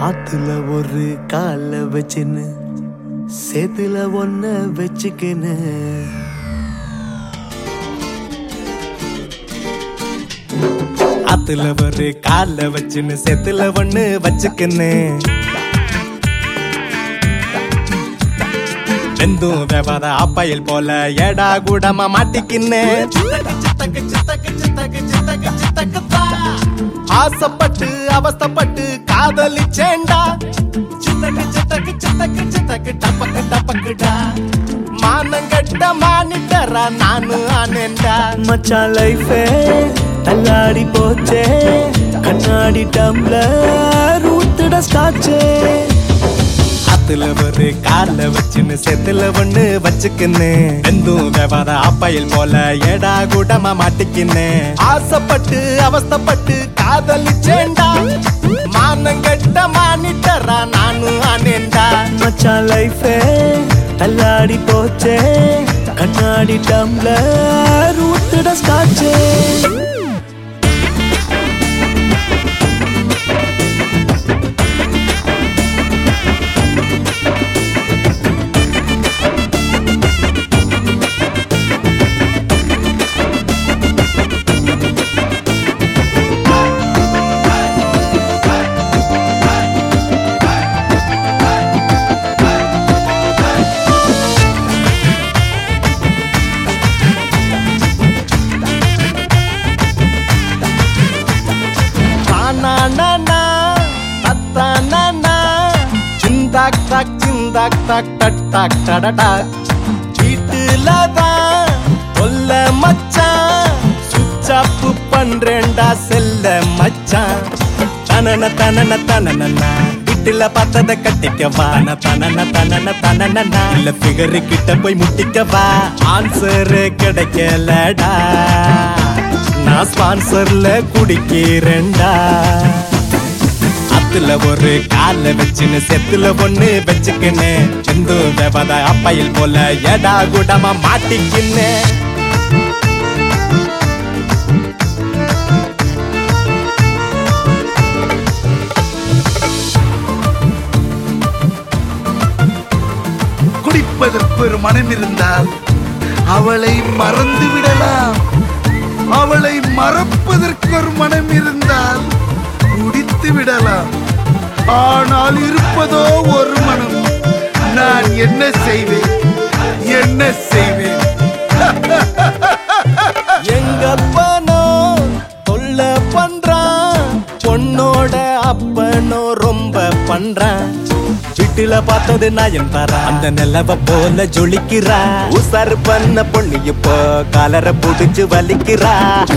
ஆத்துல ஒரு கால வச்சுன்னு சேத்துல ஒன்ன வச்சுக்கின்னு ஆத்துல ஒரு கால வச்சுன்னு சேத்துல ஒண்ணு வச்சுக்கின்னு வெந்தும் வெவாத அப்பையில் போல ஏடா கூடமா மாட்டிக்கின்னு ஆசைப்பட்டு அவஸ்தப்பட்டு காதலிச்சேண்டா சித்தக்கு சித்தக்கு சித்தக்கு சித்தக்கு டப்பக்கு டப்பக்குடா மானங்கட்ட மானிட்டரா நானு ஆனேண்டா மச்சான் லைஃபே தள்ளாடி போச்சே கண்ணாடி டம்ளர் ஊத்துட ஸ்காட்சே ஆத்துல ஒரு கால வச்சுன்னு செத்துல ஒண்ணு வச்சுக்கின்னு எந்தும் விவாத அப்பையில் போல ஏடா கூடமா மாட்டிக்கின்னு ஆசைப்பட்டு அவஸ்தப்பட்டு காதலிச்சேண்டா மானங்கட்ட மானிட்டரா நானும் ஆனேண்டா மச்சான் லைஃபே தள்ளாடி போச்சே கண்ணாடி டம்ளர் ஊத்துட ஸ்காட்சே தானானா, தத்தானானா, சிந்தாக் தாக் சிந்தாக் தாக் டக் டாக் டடடாக். வீட்டுல தான் கொல்ல மச்சான் சுவிட்ச் ஆஃப் பண்றேன்டா செல்ல மச்சான் தனன தனன தனனனா வீட்டுல பார்த்தத கட்டிக்கவா ந தனன தனன தனனனா இல்ல ஃபிகர் கிட்ட போய் முட்டிக்கவா ஆன்சர் கிடைக்கலடா நான் ஸ்பான்சர்ல குடிக்கிறேன்டா அத்துல ஒரு கால வச்சுன்னு செத்துல ஒண்ணு வச்சுக்கின்னு செந்து தேவத அப்பையில் போல எடா குடமா மாட்டிக்கின்னு குடிப்பதற்கு ஒரு மனம் இருந்தால் அவளை மறந்து விடலாம் அவளை மறப்பதற்கு ஒரு மனம் இருந்தால் குடித்து விடலாம் ஆனால் இருப்பதோ ஒரு மனம் நான் என்ன செய்வேன் என்ன செய்வேன் எங்க அப்பனோ தொல்ல பண்றான் பொண்ணோட அப்பனோ ரொம்ப பண்றான் வீட்டுல பார்த்தது நான் என் தர அந்த நிலவ போல ஜொலிக்கிறா உசாரு பண்ண பொண்ணு இப்போ காலரை புடிச்சு வலிக்கிறா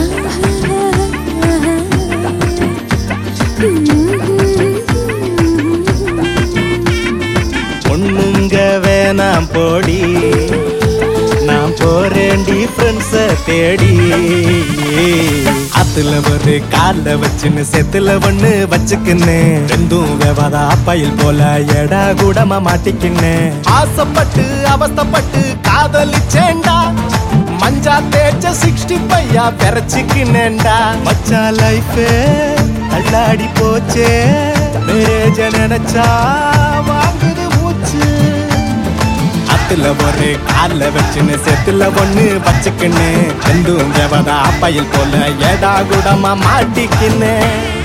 பொண்ணுங்க வேணாம் போடி நான் போறேன்டி ஃப்ரெண்ட்ஸ தேடி அத்துல ஒரு கால வச்சுன்னு செத்துல ஒண்ணு வச்சுக்கின்னு ரெண்டும் விவாத அப்பையில் போல எடா கூடமா மாட்டிக்கின்னு ஆசைப்பட்டு அவஸ்தப்பட்டு காதலிச்சேண்டா மஞ்சா தேய்ச்ச சிக்ஸ்டி பையா பெறச்சிக்கினேண்டா மச்சா லைஃபே தள்ளாடி போச்சே மேரேஜ நினைச்சா வாங்குது மூச்சு அத்துல ஒரு கால வச்சுன்னு செத்துல ஒண்ணு வச்சுக்கின்னு ரெண்டும் தேவதா அப்பையில் போல ஏடா கூடமா மாட்டிக்கின்னு